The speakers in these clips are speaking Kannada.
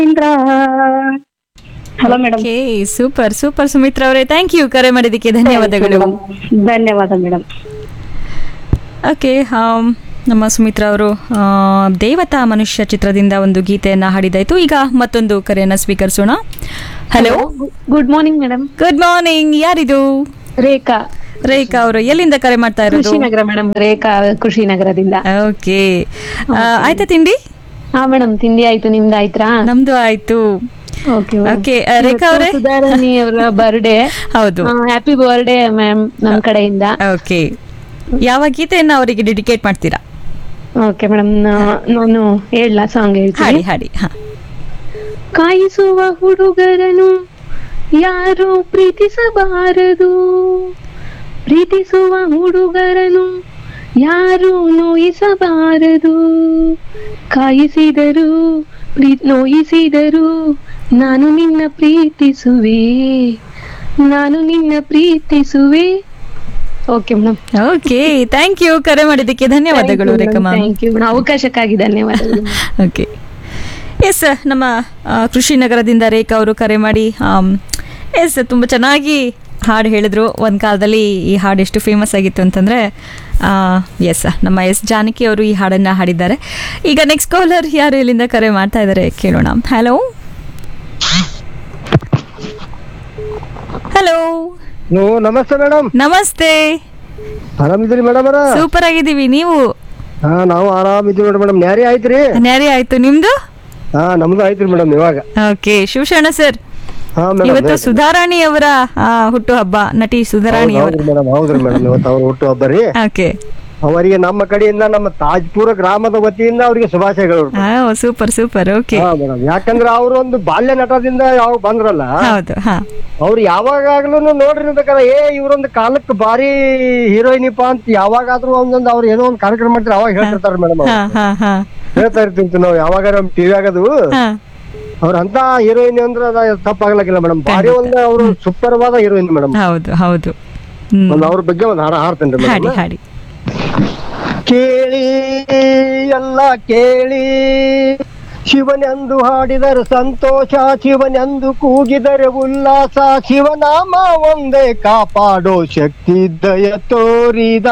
Indra hello madam okay super super Sumitra ಅವರೇ ಥ್ಯಾಂಕ್ ಯು ಕರೆ ಮಾಡಿದ್ದಕ್ಕೆ ಧನ್ಯವಾದಗಳು ಧನ್ಯವಾದ ಮೇಡಮ್ ಓಕೆ ನಮ್ಮ ಸುಮಿತ್ರಾ ಅವರು ಆ, ದೇವತಾ ಮನುಷ್ಯ ಚಿತ್ರದಿಂದ ಒಂದು ಗೀತೆಯನ್ನ ಹಾಡಿದಾಯ್ತು ಈಗ ಮತ್ತೊಂದು ಕರೆಯನ್ನ ಸ್ವೀಕರಿಸೋಣ hello good morning madam good morning ಯಾರಿದು ರೇಖಾ ರೇಖಾ ಅವರು ಎಲ್ಲಿಂದ ಕರೆ ಮಾಡ್ತಾ ಇರೋದು ಕೃಷಿನಗರ ಮೇಡಮ್ ರೇಖಾ ಕೃಷಿನಗರದಿಂದ ಓಕೆ ಆಯ್ತಾ ತಿಂಡಿ ಹಾ ಮೇಡಮ್ ತಿಂಡಿ ಆಯ್ತು ನಿಮ್ದು ಆಯ್ತಾ ನಮ್ದು ಆಯ್ತು ಓಕೆ ಓಕೆ ರೇಖಾ ಅವರೇ ಸುಧಾರಾಣಿ ಅವರ ಬರ್ಡೇ ಹೌದು ಹ್ಯಾಪಿ ಬರ್ಡೇ ಮ್ಯಾಮ್ ನಮ್ ಕಡೆಯಿಂದ ಓಕೆ ಯಾವ ಗೀತೆಯನ್ನ ಅವರಿಗೆ ಡೆಡಿಕೇಟ್ ಮಾಡ್ತೀರಾ ಓಕೆ ಮೇಡಮ್ ನಾನು ಹೇಳ ಸಾಂಗ್ ಹೇಳ್ತೀನಿ ಹಾಡಿ ಹಾಡಿ ಹಾ ಕಾಯಿಸುವ ಹುಡುಗರನು ಯಾರು ಪ್ರೀತಿಸಬಾರದು ಪ್ರೀತಿಸುವ ಹುಡುಗರನು ಯಾರು ನೋಯಿಸಬಾರದು ಕಾಯಿಸಿದರು ಪ್ರೀ- ನೋಯಿಸಿದರು ನಾನು ನಿನ್ನ ಪ್ರೀತಿಸುವೆ ನಾನು ನಿನ್ನ ಪ್ರೀತಿಸುವೆ okay madam okay thank you ಕರೆ ಮಾಡಿದ್ದಕ್ಕೆ ಧನ್ಯವಾದಗಳು ರೇಖಾ ಮ್ಯಾಮ್ ಥ್ಯಾಂಕ್ ಯು ಅವಕಾಶಕ್ಕಾಗಿ ಧನ್ಯವಾದಗಳು ಓಕೆ ಎಸ್ ನಮ್ಮ ಆ, ಕೃಷಿ ನಗರದಿಂದ ರೇಖಾ ಅವರು ಕರೆ ಮಾಡಿ ಎಸ್ ತುಂಬ ಚೆನ್ನಾಗಿ ಹಾಡು ಹೇಳಿದ್ರು ಒಂದು ಕಾಲದಲ್ಲಿ ಈ ಹಾಡು ಎಷ್ಟು ಫೇಮಸ್ ಆಗಿತ್ತು ಅಂತಂದರೆ ಎಸ್ ನಮ್ಮ ಎಸ್ ಜಾನಕಿ ಅವರು ಈ ಹಾಡನ್ನು ಹಾಡಿದ್ದಾರೆ ಈಗ ನೆಕ್ಸ್ಟ್ ಕಾಲರ್ ಯಾರು ಇಲ್ಲಿಂದ ಕರೆ ಮಾಡ್ತಾ ಇದ್ದಾರೆ ಕೇಳೋಣ ಹಲೋ ಹಲೋ ಹಲೋ ನಮಸ್ತೆ ಮೇಡಮ್ ನಮಸ್ತೆ ಆರಾಮಿದ್ರಿ ಮೇಡಮ್ ಅವರ ಸೂಪರ್ ಆಗಿದ್ದೀವಿ ನೀವು ಹಾ ನಾವು ಆರಾಮಿದ್ವಿ ನೋಡಿ ಮೇಡಮ್ ನ್ಯಾರಿ ಆಯ್ತ್ರಿ ನ್ಯಾರಿ ಆಯ್ತು ನಿಮ್ದು ಹಾ ನಮ್ದು ಆಯ್ತ್ರಿ ಮೇಡಮ್ ಇವಾಗ ಓಕೆ ಶಿವಶರಣ ಸರ್ ಹಾ ಇವತ್ತು ಮೇಡಮ್ ಸುಧಾರಾಣಿ ಅವರ ಹುಟ್ಟು ಹಬ್ಬ ನಟಿ ಸುಧಾರಾಣಿ ಅವರ ಹೌದ್ರಿ ಮೇಡಮ್ ಹೌದ್ರಿ ಮೇಡಮ್ ಇವತ್ತು ಅವ್ರ ಹುಟ್ಟು ಹಬ್ಬ ರೀ ಓಕೆ ಅವರಿಗೆ ನಮ್ಮ ಕಡೆಯಿಂದ ನಮ್ಮ ತಾಜ್ಪುರ ಗ್ರಾಮದ ವತಿಯಿಂದ ಅವರಿಗೆ ಶುಭಾಶಯಗಳು ಸೂಪರ್ ಸೂಪರ್ ಓಕೆ ಹಾ ಮೇಡಮ್ ಯಾಕಂದ್ರೆ ಅವರು ಒಂದು ಬಾಲ್ಯ ನಟದಿಂದ ಯಾವ ಬಂದ್ರಲ್ಲ ಹೌದು ಹಾ ಅವ್ರು ಯಾವಾಗ್ಲೂ ನೋಡ್ರಿ ಬೇಕಾದ್ರೆ ಏ ಇವ್ರೊಂದು ಕಾಲಕ್ಕೆ ಭಾರಿ ಹೀರೋಯಿನಿಪ್ಪ ಅಂತ ಯಾವಾಗಾದ್ರೂ ಒಂದೊಂದು ಅವ್ರು ಏನೋ ಒಂದು ಕಾರ್ಯಕ್ರಮ ಮಾಡ್ತಾರೆ ಅವಾಗ ಹೇಳ್ತಿರ್ತಾರೆ ಮೇಡಮ್ ಹಾ ಹಾ ಹಾ ಹೇಳ್ತಾ ಇರ್ತೀವಿ ನಾವು ಯಾವಾಗ ನಮ್ ಟಿವಿ ಆಗದು ಹಾ ಅವ್ರ ಅಂತ ಹೀರೋಯಿನ್ ಅಂದ್ರೆ ಅದ ತಪ್ಪಾಗ್ಲಕ್ಕಿಲ್ಲ ಮೇಡಮ್ ಭಾರಿ ಒಂದು ಅವರು ಸೂಪರ್ವಾದ ಹೀರೋಯಿನ್ ಮೇಡಮ್ ಹೌದು ಹೌದು ಹ್ಮ್ ಒಂದು ಅವ್ರ ಬಗ್ಗೆ ಒಂದು ಹಾಡ ಹಾಡ್ತೇನ್ರಿ ಹಾಡಿ ಮೇಡಮ್ ಹಾಡಿ ಕೇಳಿ ಎಲ್ಲ ಕೇಳಿ ಶಿವನೆಂದು ಹಾಡಿದರೆ ಸಂತೋಷ ಶಿವನೆಂದು ಕೂಗಿದರೆ ಉಲ್ಲಾಸ ಶಿವನಾಮ ಒಂದೇ ಕಾಪಾಡೋ ಶಕ್ತಿ ದಯ ತೋರಿದ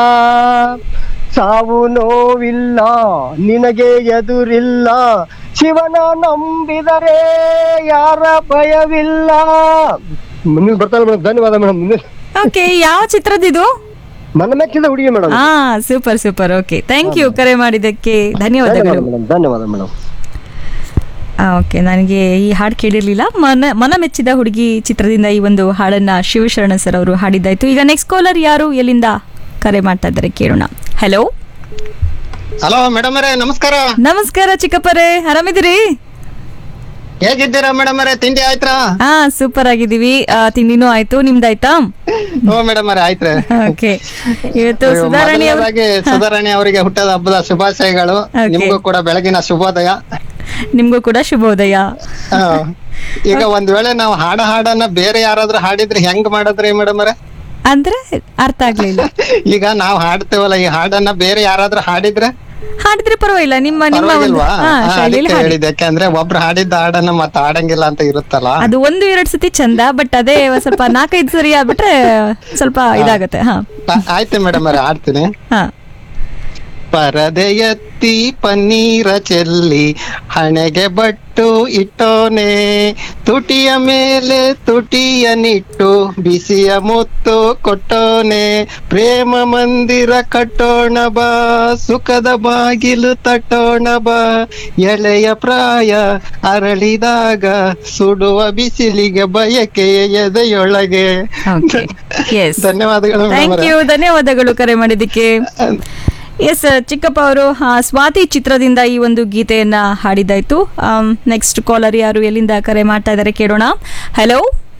ಸಾವು ನೋವಿಲ್ಲ ನಿನಗೆ ಎದುರಿಲ್ಲ ಶಿವನ ನಂಬಿದರೆ ಯಾರ ಭಯವಿಲ್ಲ ಮುಂದಿನ ಬರ್ತಾರೆ ಮೇಡಮ್ ಧನ್ಯವಾದ ಮೇಡಮ್ ಓಕೆ ಯಾವ ಚಿತ್ರದಿದು ಮನ ಮೆಚ್ಚಿದ ಹುಡುಗಿ ಮೇಡಮ್ ಹಾ super super okay thank you ಕರೆ ಮಾಡಿದ್ದಕ್ಕೆ ಧನ್ಯವಾದಗಳು ಮೇಡಮ್ ಧನ್ಯವಾದ ಮೇಡಮ್ ಓಕೆ ನನಗೆ ಈ ಹಾಡು ಕೇಳಿರ್ಲಿಲ್ಲ ಮನ ಮನ ಮೆಚ್ಚಿದ ಹುಡುಗಿ ಚಿತ್ರದಿಂದ ಈ ಒಂದು ಹಾಡನ್ನ ಶಿವಶರಣ ಸರ್ ಅವರು ಹಾಡಿದ್ದಾಯ್ತು ಈಗ ನೆಕ್ಸ್ಟ್ ಕಾಲರ್ ಯಾರು ಎಲ್ಲಿಂದ ಕರೆ ಮಾಡ್ತಾ ಇದ್ದಾರೆ ಕೇಳೋಣ ಹಲೋ ಹಲೋ ಮೇಡಮ್ ಅವರೇ ನಮಸ್ಕಾರ ನಮಸ್ಕಾರ ಚಿಕ್ಕಪ್ಪರೇ ಆರಾಮಿದ್ದೀರಿ ಹೇಗಿದ್ದೀರಾ ಮೇಡಮ್ ಅವರೇ ತಿಂಡಿ ಆಯ್ತಾ ಹಾ ಸೂಪರ್ ಆಗಿದ್ದೀವಿ ಆ, ತಿಂಡಿನೂ ಆಯ್ತು ನಿಮ್ದಾಯ್ತಾ ಓ ಮೇಡಮ್ ಅವರೇ ಆಯ್ತ್ರಿ ಓಕೆ ಇವತ್ತು ಸುಧಾರಾಣಿ ಅವರು ಮೊದಲನೇದಾಗಿ ಸುಧಾರಾಣಿ ಅವರಿಗೆ ಹುಟ್ಟದ ಹಬ್ಬದ ಶುಭಾಶಯಗಳು Okay. ನಿಮಗೂ ಕೂಡ ಬೆಳಗಿನ ಶುಭೋದಯ ನಿಮ್ಗೂ ಕೂಡ ಶುಭೋದಯ ಆ, ಈಗ ಒಂದ್ ವೇಳೆ ನಾವು ಹಾಡ ಹಾಡನ್ನ ಬೇರೆ ಯಾರಾದ್ರೂ ಹಾಡಿದ್ರೆ ಹೆಂಗ್ ಮಾಡದ್ರಿ ಮೇಡಮ್ ಅವರೇ ಅಂದ್ರೆ ಅರ್ಥ ಆಗ್ಲಿಲ್ಲ ಈಗ ನಾವು ಹಾಡ್ತೇವಲ್ಲ ಈ ಹಾಡನ್ನ ಬೇರೆ ಯಾರಾದ್ರೂ ಹಾಡಿದ್ರೆ ಹಾಡಿದ್ರೆ ಪರವಾಗಿಲ್ಲ ನಿಮ್ಮ ನಿಮ್ಮ ಒಂದು ಪರವಾಗಿಲ್ವಾ ಹಾ ಆ, ಶೈಲಿಯಲ್ಲಿ ಅದಕ್ಕೆ ಹಾಡಿ ಹೇಳಿದೆ ಯಾಕಂದ್ರೆ ಒಬ್ರು ಹಾಡಿದ್ದ ಹಾಡನ್ನ ಮತ್ತೆ ಹಾಡಂಗಿಲ್ಲ ಅಂತ ಇರುತ್ತಲ್ಲ ಅದು ಒಂದು ಎರಡು ಸತಿ ಚಂದ ಬಟ್ ಅದೇ ಒಂದ್ ಸ್ವಲ್ಪ ನಾಲ್ಕೈದು ಸರಿ ಆಗ್ಬಿಟ್ರೆ ಸ್ವಲ್ಪ ಇದಾಗತ್ತೆ ಹಾ ಆ- ಆಯ್ತು ಮೇಡಮ್ ಅವರೇ ಹಾಡ್ತೀನಿ ಹಾ ಪರದೆ ಎತ್ತಿ ಪನ್ನೀರ ಚೆಲ್ಲಿ ಹಣೆಗೆ ಬಟ್ಟು ಇಟ್ಟೋನೆ ತುಟಿಯ ಮೇಲೆ ತುಟಿಯ ನಿಟ್ಟು ಬಿಸಿಯ ಮುತ್ತು ಕೊಟ್ಟೋನೆ ಪ್ರೇಮ ಮಂದಿರ ಕಟ್ಟೋಣ ಬಾ ಸುಖದ ಬಾಗಿಲು ತಟ್ಟೋಣ ಬಾ ಎಳೆಯ ಪ್ರಾಯ ಅರಳಿದಾಗ ಸುಡುವ ಬಿಸಿಲಿಗೆ ಬಯಕೆಯ ಎದೆಯೊಳಗೆ ಓಕೆ ಎಸ್ ಧನ್ಯವಾದಗಳು ಮೇಡಮ್ ಥ್ಯಾಂಕ್ ಅವರೇ. ಯು ಧನ್ಯವಾದಗಳು ಕರೆ ಮಾಡಿದ್ದಕ್ಕೆ ಎಸ್ ಚಿಕ್ಕಪ್ಪ ಅವರು ಆ, ಸ್ವಾತಿ ಚಿತ್ರದಿಂದ ಈ ಒಂದು ಗೀತೆಯನ್ನ ಹಾಡಿದಾಯ್ತು ನೆಕ್ಸ್ಟ್ ಕಾಲರ್ ಯಾರು ಎಲ್ಲಿಂದ ಕರೆ ಮಾಡ್ತಾ ಇದ್ದಾರೆ ಕೇಳೋಣ ಹಲೋ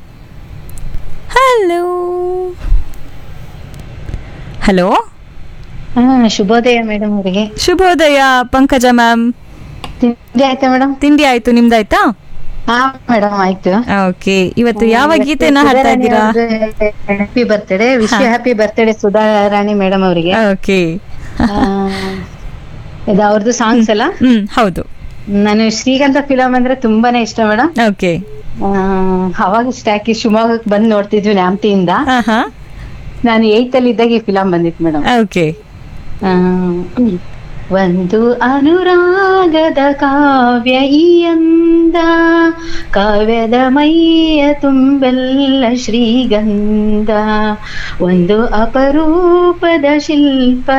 ಹಲೋ ಹಲೋ ಹಾ ಶುಭೋದಯ ಮೇಡಮ್ ಅವರಿಗೆ ಶುಭೋದಯ ಪಂಕಜ ಮ್ಯಾಮ್ ತಿಂಡಿ ಆಯ್ತಾ ಮೇಡಮ್ ತಿಂಡಿ ಆಯ್ತು ನಿಮ್ದಾಯ್ತಾ ಹಾ ಮೇಡಮ್ ಆಯ್ತು ಓಕೆ ಇವತ್ತು ಯಾವ ಗೀತೆನ ಹಾಡ್ತಾ ಇದ್ದೀರಾ happy birthday wish happy birthday Sudha Rani madam ಅವರಿಗೆ ಓಕೆ ಇದು ಅವ್ರದ್ದು ಸಾಂಗ್ಸ್ ಎಲ್ಲ ಹ್ಮ್ ಹೌದು ನಾನು ಶ್ರೀಗಂಧ ಫಿಲಂ ಅಂದ್ರೆ ತುಂಬಾನೇ ಇಷ್ಟ ಮೇಡಮ್ ಓಕೆ ಅವಾಗ ಇಷ್ಟ ಹಾಕಿ ಶಿವಮೊಗ್ಗಕ್ಕೆ ಬಂದ್ ನೋಡ್ತಿದ್ವಿ ನ್ಯಾಮತಿಯಿಂದ ಹಾ ಹಾ ನಾನು ಏಯ್ತ್ ಅಲ್ಲಿ ಇದ್ದಾಗ ಈ ಫಿಲಂ ಬಂದಿತ್ತು ಮೇಡಮ್ ಓಕೆ ಒಂದು ಅನುರಾಗದ ಕಾವ್ಯ ಈ ಅಂದ ಕಾವ್ಯದ ಮೈಯ ತುಂಬೆಲ್ಲ ಶ್ರೀಗಂಧ ಒಂದು ಅಪರೂಪದ ಶಿಲ್ಪ